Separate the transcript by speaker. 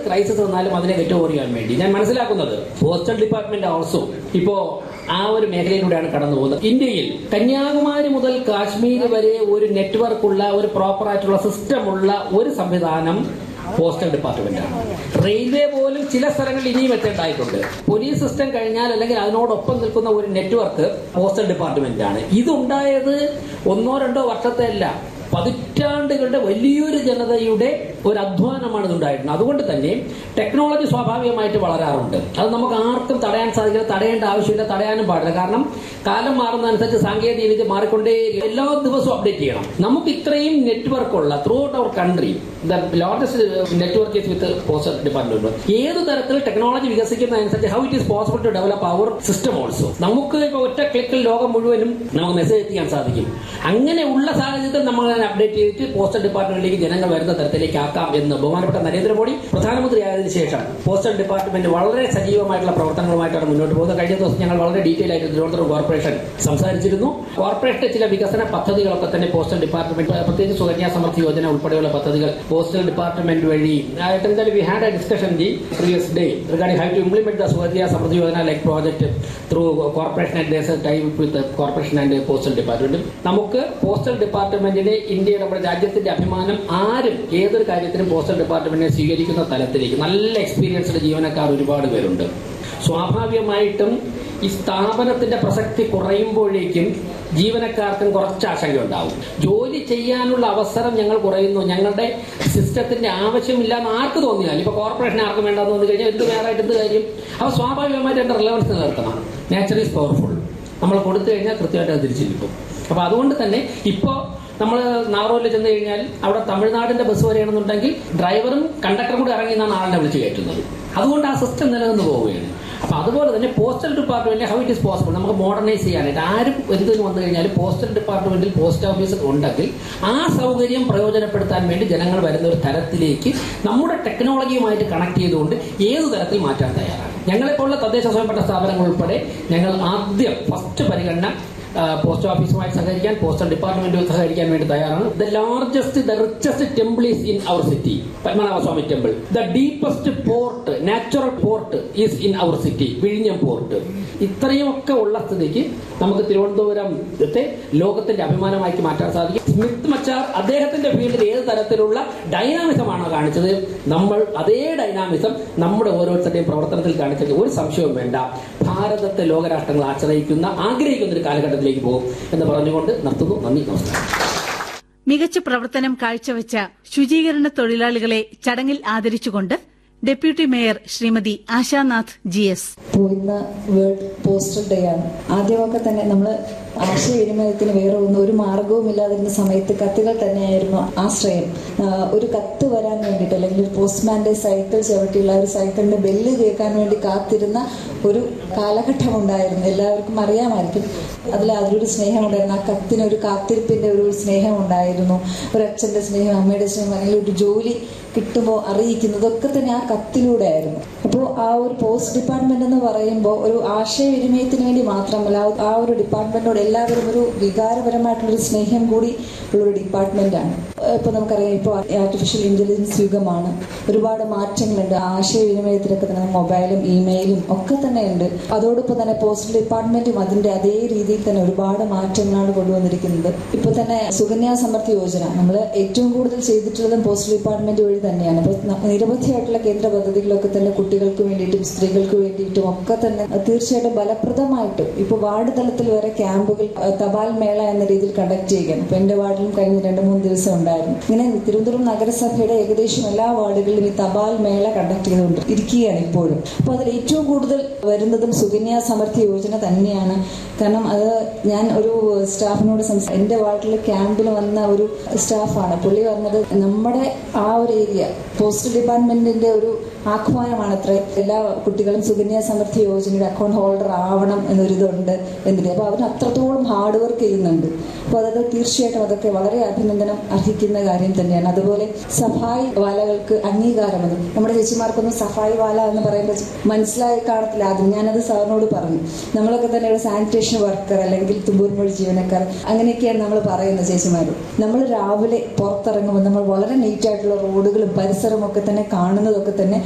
Speaker 1: crisis വന്നാലും അതിനെ get over ചെയ്യാൻ വേണ്ടി ഞാൻ മനസ്സിലാക്കുന്നത് പോസ്റ്റൽ ഡിപ്പാർട്ട്മെന്റ് ഓൾസോ ഇപ്പോ ആ ഒരു മേഖലയിലൂടെയാണ് കടന്നു പോകുന്നത് ഇന്ത്യയിൽ കന്യാകുമാരി മുതൽ കാശ്മീർ വരെ ഒരു നെറ്റ്വർക്ക് ഉള്ള ഒരു പ്രോപ്പർ ആയിട്ടുള്ള സിസ്റ്റം ഉള്ള ഒരു സംവിധാനം പോസ്റ്റൽ ഡിപ്പാർട്ട്മെന്റ് ആണ് റെയിൽവേ പോലും ചില സ്ഥലങ്ങളിൽ ഇനിയും എത്തേണ്ടതായിട്ടുണ്ട് പോലീസ് സിസ്റ്റം കഴിഞ്ഞാൽ അല്ലെങ്കിൽ അതിനോടൊപ്പം നിൽക്കുന്ന ഒരു നെറ്റ്വർക്ക് പോസ്റ്റൽ ഡിപ്പാർട്ട്മെന്റ് ആണ് ഇതുണ്ടായത് ഒന്നോ രണ്ടോ വർഷത്തെ അല്ല പതിറ്റാണ്ടുകളുടെ വലിയൊരു ജനതയുടെ ഒരു അധ്വാനമാണ് ഇതുണ്ടായിരുന്നത് അതുകൊണ്ട് തന്നെ ടെക്നോളജി സ്വാഭാവികമായിട്ട് വളരാറുണ്ട് അത് നമുക്ക് ആർക്കും തടയാൻ സാധിക്കില്ല തടയേണ്ട ആവശ്യമില്ല തടയാനും പാടില്ല കാരണം കാലം മാറുന്നതനുസരിച്ച് സാങ്കേതിക വിദ്യ മാറിക്കൊണ്ടേ എല്ലാ ദിവസവും അപ്ഡേറ്റ് ചെയ്യണം നമുക്ക് ഇത്രയും നെറ്റ്വർക്ക് ഉള്ള throughout our country the largest network is with postal department ഏത് തരത്തിൽ ടെക്നോളജി വികസിക്കുന്നതനുസരിച്ച് how it is possible to develop our system also നമുക്ക് ഇപ്പോൾ ഒറ്റ ക്ലിക്കിൽ ലോകം മുഴുവനും നമുക്ക് മെസ്സേജ് എത്തിക്കാൻ സാധിക്കും അങ്ങനെയുള്ള സാഹചര്യത്തിൽ നമ്മൾ അതിനെ അപ്ഡേറ്റ് ചെയ്തിട്ട് പോസ്റ്റൽ ഡിപ്പാർട്ട്മെന്റിലേക്ക് ജനങ്ങൾ വരുന്ന തരത്തിലേക്ക് ആക്കാം എന്ന് ബഹുമാനപ്പെട്ട നരേന്ദ്രമോദി പ്രധാനമന്ത്രി ആയതിനു ശേഷം പോസ്റ്റൽ ഡിപ്പാർട്ട്മെന്റ് വളരെ സജീവമായിട്ടുള്ള പ്രവർത്തനങ്ങളുമായിട്ടാണ് മുന്നോട്ട് പോകുന്നത് കഴിഞ്ഞ ദിവസം ഞങ്ങൾ വളരെ ഡീറ്റെയിൽ ആയിട്ട് തിരുവനന്തപുരം കോർപ്പറേഷൻ സംസാരിച്ചിരുന്നു കോർപ്പറേഷന്റെ ചില വികസന പദ്ധതികളൊക്കെ തന്നെ പോസ്റ്റൽ ഡിപ്പാർട്ട്മെന്റ് പ്രത്യേകിച്ച് സുകന്യ സമൃദ്ധി യോജന ഉൾപ്പെടെയുള്ള പദ്ധതികൾ പോസ്റ്റൽ ഡിപ്പാർട്ട്മെന്റ് വഴി എന്തായാലും we had a discussion the previous day regarding high to implement the Sukanya Samriddhi Yojana like project through corporation and time with corporation and postal department നമുക്ക് പോസ്റ്റൽ ഡിപ്പാർട്ട്മെന്റിനെ ഇന്ത്യയുടെ നമ്മുടെ രാജ്യത്തിന്റെ അഭിമാനം ആരും ഏതൊരു കാര്യത്തിനും പോസ്റ്റൽ ഡിപ്പാർട്ട്മെന്റിനെ സ്വീകരിക്കുന്ന തലത്തിലേക്ക് നല്ല എക്സ്പീരിയൻസ്ഡ് ജീവനക്കാർ ഒരുപാട് പേരുണ്ട് സ്വാഭാവികമായിട്ടും ഈ സ്ഥാപനത്തിന്റെ പ്രസക്തി കുറയുമ്പോഴേക്കും ജീവനക്കാർക്കും കുറച്ച് ആശങ്ക ഉണ്ടാവും ജോലി ചെയ്യാനുള്ള അവസരം ഞങ്ങൾ കുറയുന്നു ഞങ്ങളുടെ സിസ്റ്റത്തിന്റെ ആവശ്യമില്ല എന്ന് ആർക്ക് തോന്നിയാൽ ഇപ്പൊ കോർപ്പറേഷൻ ആർക്കും വേണ്ടെന്ന് തോന്നി കഴിഞ്ഞാൽ എന്ത് വേറായിട്ട് എന്ത് കാര്യം അപ്പൊ സ്വാഭാവികമായിട്ട് എന്റെ റിലവൻസ് നിലനിർത്തണം നേച്ചർ ഈസ് പവർഫുൾ നമ്മൾ കൊടുത്തു കഴിഞ്ഞാൽ കൃത്യമായിട്ട് അത് തിരിച്ചു കിട്ടും അപ്പൊ അതുകൊണ്ട് തന്നെ ഇപ്പോ നമ്മൾ നാറോയിൽ ചെന്ന് കഴിഞ്ഞാൽ അവിടെ തമിഴ്നാടിന്റെ ബസ് വരികയാണെന്നുണ്ടെങ്കിൽ ഡ്രൈവറും കണ്ടക്ടറും കൂടി ഇറങ്ങി നിന്നാണ് ആളിനെ വിളിച്ച് കയറ്റുന്നത് അതുകൊണ്ട് ആ സിസ്റ്റം നിലനിന്ന് പോവുകയാണ് അപ്പൊ അതുപോലെ തന്നെ postal department how it is possible നമുക്ക് മോഡർണൈസ് ചെയ്യാനായിട്ട് ആരും എന്തിനു വന്നു കഴിഞ്ഞാൽ പോസ്റ്റൽ ഡിപ്പാർട്ട്മെന്റിൽ പോസ്റ്റ് ഓഫീസ് ഉണ്ടെങ്കിൽ ആ സൗകര്യം പ്രയോജനപ്പെടുത്താൻ വേണ്ടി ജനങ്ങൾ വരുന്ന ഒരു തരത്തിലേക്ക് നമ്മുടെ ടെക്നോളജിയുമായിട്ട് കണക്ട് ചെയ്തുകൊണ്ട് ഏത് തരത്തിൽ മാറ്റാൻ തയ്യാറാണ് ഞങ്ങളെപ്പോലുള്ള തദ്ദേശ സ്വയംഭരണ സ്ഥാപനങ്ങൾ ഉൾപ്പെടെ ഞങ്ങൾ ആദ്യം ഫസ്റ്റ് പരിഗണന പോസ്റ്റ് ഓഫീസുമായി സഹകരിക്കാൻ പോസ്റ്റൽ ഡിപ്പാർട്ട്മെന്റുമായി സഹകരിക്കാൻ വേണ്ടി തയ്യാറാണ് the largest the richest temple is in our city Padmanabhaswamy temple the deepest port natural port is in our city വിഴിഞ്ഞം പോർട്ട് ഇത്രയുമൊക്കെ ഉള്ള സ്ഥിതിക്ക് നമുക്ക് തിരുവനന്തപുരത്തെ ലോകത്തിന്റെ അഭിമാനമാക്കി മാറ്റാൻ സാധിക്കും സ്മിത്ത് മച്ചാർ അദ്ദേഹത്തിന്റെ ഫീൽഡിൽ ഏത് തരത്തിലുള്ള ഡൈനാമിസമാണോ കാണിച്ചത് നമ്മൾ അതേ ഡൈനാമിസം നമ്മുടെ ഓരോരുത്തരുടെയും പ്രവർത്തനത്തിൽ കാണിച്ചത് ഒരു സംശയവും വേണ്ട ഭാരതത്തെ ലോകരാഷ്ട്രങ്ങൾ ആശ്രയിക്കുന്ന ആഗ്രഹിക്കുന്ന ഒരു കാലഘട്ടത്തിലേക്ക് പോകും എന്ന് പറഞ്ഞുകൊണ്ട് നിർത്തുന്നു നന്ദി നമസ്കാരം
Speaker 2: മികച്ച പ്രവർത്തനം കാഴ്ചവെച്ച ശുചീകരണ തൊഴിലാളികളെ ചടങ്ങിൽ ആദരിച്ചുകൊണ്ട് deputy mayor Shrimati Ashanath G S
Speaker 3: ഇപ്പോൾ ഇന്ന് വേൾഡ് പോസ്റ്റൽ ഡേ ആണ് ആദ്യമൊക്കെ തന്നെ നമ്മൾ ആശയവിനിമയത്തിന് വേറെ ഒന്നും ഒരു മാർഗവും ഇല്ലാതിരുന്ന സമയത്ത് കത്തുകൾ തന്നെയായിരുന്നു ആശ്രയം ആ, ഒരു കത്ത് വരാൻ വേണ്ടിയിട്ട് അല്ലെങ്കിൽ ഒരു പോസ്റ്റ്മാന്റെ സൈക്കിൾ ചവിട്ടിയുള്ള ഒരു സൈക്കിളിന്റെ ബെല്ല് കേൾക്കാൻ വേണ്ടി കാത്തിരുന്ന ഒരു കാലഘട്ടം ഉണ്ടായിരുന്നു എല്ലാവർക്കും അറിയാമായിരിക്കും അതിൽ അതിലൊരു സ്നേഹം ഉണ്ടായിരുന്നു ആ കത്തിന് ഒരു കാത്തിരിപ്പിന്റെ ഒരു സ്നേഹം ഉണ്ടായിരുന്നു ഒരു അച്ഛന്റെ സ്നേഹം അമ്മയുടെ സ്നേഹം അല്ലെങ്കിൽ ഒരു ജോലി കിട്ടുമ്പോൾ അറിയിക്കുന്നതൊക്കെ തന്നെ ആ കത്തിലൂടെ ആയിരുന്നു അപ്പോൾ ആ ഒരു പോസ്റ്റ് ഡിപ്പാർട്ട്മെന്റ് എന്ന് പറയുമ്പോൾ ഒരു ആശയവിനിമയത്തിന് വേണ്ടി മാത്രമല്ല ആ- ആ ഒരു ഡിപ്പാർട്ട്മെന്റിനോട് എല്ലാവരും ഒരു വികാരപരമായിട്ടുള്ള ഒരു സ്നേഹം കൂടി ഉള്ളൊരു ഡിപ്പാർട്ട്മെന്റാണ് ഇപ്പൊ നമുക്കറിയാം ഇപ്പോൾ ആർട്ടിഫിഷ്യൽ ഇന്റലിജൻസ് യുഗമാണ് ഒരുപാട് മാറ്റങ്ങളുണ്ട് ആശയവിനിമയത്തിലൊക്കെ തന്നെ മൊബൈലും ഇമെയിലും ഒക്കെ തന്നെ ഉണ്ട് അതോടൊപ്പം തന്നെ പോസ്റ്റൽ ഡിപ്പാർട്ട്മെന്റും അതിന്റെ അതേ രീതിയിൽ തന്നെ ഒരുപാട് മാറ്റങ്ങളാണ് കൊണ്ടുവന്നിരിക്കുന്നത് ഇപ്പൊ തന്നെ സുകന്യ സമൃദ്ധി യോജന നമ്മൾ ഏറ്റവും കൂടുതൽ ചെയ്തിട്ടുള്ളതും പോസ്റ്റൽ ഡിപ്പാർട്ട്മെന്റ് വഴി തന്നെയാണ് അപ്പോൾ ന- നിരവധിയായിട്ടുള്ള കേന്ദ്ര പദ്ധതികളൊക്കെ തന്നെ കുട്ടികൾക്ക് വേണ്ടിയിട്ടും സ്ത്രീകൾക്ക് വേണ്ടിയിട്ടും ഒക്കെ തന്നെ തീർച്ചയായിട്ടും ഫലപ്രദമായിട്ട് ഇപ്പൊ വാർഡ് തലത്തിൽ വരെ ക്യാമ്പുകൾ അഹ് തപാൽ മേള എന്ന രീതിയിൽ കണ്ടക്ട് ചെയ്യുകയാണ് ഇപ്പൊ എന്റെ വാർഡിലും കഴിഞ്ഞ രണ്ട് മൂന്ന് ദിവസം ഉണ്ടായിരുന്നു ഇങ്ങനെ തിരുവനന്തപുരം നഗരസഭയുടെ ഏകദേശം എല്ലാ വാർഡുകളിലും ഈ തപാൽ മേള കണ്ടക്ട് ചെയ്തുകൊണ്ട് ഇരിക്കുകയാണ് ഇപ്പോഴും അപ്പോൾ അതിൽ ഏറ്റവും കൂടുതൽ വരുന്നതും സുകന്യ സമൃദ്ധി യോജന തന്നെയാണ് കാരണം അത് ഞാൻ ഒരു സ്റ്റാഫിനോട് സംസാ എന്റെ വാർഡിൽ ക്യാമ്പിൽ വന്ന ഒരു സ്റ്റാഫാണ് പുള്ളി പറഞ്ഞത് നമ്മുടെ ആ ഒരു ഏരിയ പോസ്റ്റ് ഡിപ്പാർട്ട്മെന്റിന്റെ ഒരു ആഹ്വാനമാണ് അത്ര എല്ലാ കുട്ടികളും സുകന്യ സമൃദ്ധി യോജനയുടെ അക്കൗണ്ട് ഹോൾഡർ ആവണം എന്നൊരിതുണ്ട് എന്നിട്ട് അപ്പൊ അവർ അത്രത്തോളം ഹാർഡ് വർക്ക് ചെയ്യുന്നുണ്ട് അപ്പൊ അതൊക്കെ തീർച്ചയായിട്ടും അതൊക്കെ വളരെ അഭിനന്ദനം അർഹിക്കുന്ന കാര്യം തന്നെയാണ് അതുപോലെ സഫായി വാലകൾക്ക് അംഗീകാരം അത് നമ്മുടെ ചേച്ചിമാർക്കൊന്നും സഫായി വാല എന്ന് പറയുമ്പോൾ മനസ്സിലായി കാണത്തില്ല ആദ്യം ഞാനത് സാറിനോട് പറഞ്ഞു നമ്മളൊക്കെ തന്നെ ഒരു സാനിറ്റേഷൻ വർക്കർ അല്ലെങ്കിൽ തുമ്പൂർ മൊഴി ജീവനക്കാർ അങ്ങനെയൊക്കെയാണ് നമ്മൾ പറയുന്നത് ചേച്ചിമാർ നമ്മൾ രാവിലെ പുറത്തിറങ്ങുമ്പോൾ നമ്മൾ വളരെ നീറ്റ് ആയിട്ടുള്ള റോഡുകളും പരിസരവും ഒക്കെ തന്നെ കാണുന്നതൊക്കെ തന്നെ